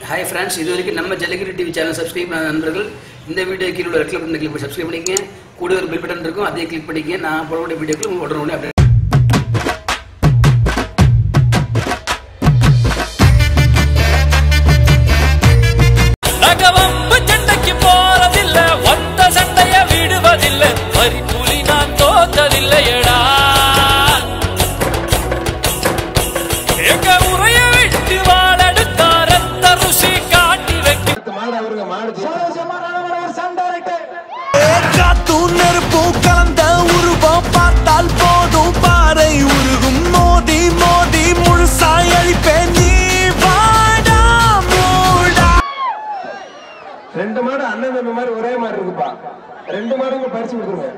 hi friends இது வரைக்கும் நம்ம ஜல்லிக்கட்டு டிவி சேனல் சப்ஸ்கிரைப் பண்ண நண்பர்கள் இந்த வீடியோ கீழே உள்ள கிளிக் பண்ணி கிளிக் சப்ஸ்கிரைப் பண்ணிக்கங்க கூட ஒரு பெல் பட்டன் இருக்கும் அதையும் கிளிக் பண்ணிக்கங்க நான் போடக்கூடிய வீடியோக்கள் உங்களுக்கு உடனே அப்படியே ரகவம்பு சண்டைக்கு போறதில்ல ஒத்த சண்டைய விடுவதில்ல வரி புலி நான் தோத்ததில்லையடா எங்க உரைய விட்டு வாழெடுத்தா ரத்த ருசி காட்டி வைக்க மாடு அவருங்க மாடு காத்தும் நெருப்பும் கலந்த உருவம் பார்த்தால் போதும் பாறை உருகும் மோதி மோதி முழுசாய் அழிப்பேன் நீ வாடா மூடா ரெண்டு மாடு அண்ணன் தம்பி மாதிரி ஒரே மாதிரி இருக்குப்பா ரெண்டு மாடுங்க பறிச்சு கொடுத்துருங்க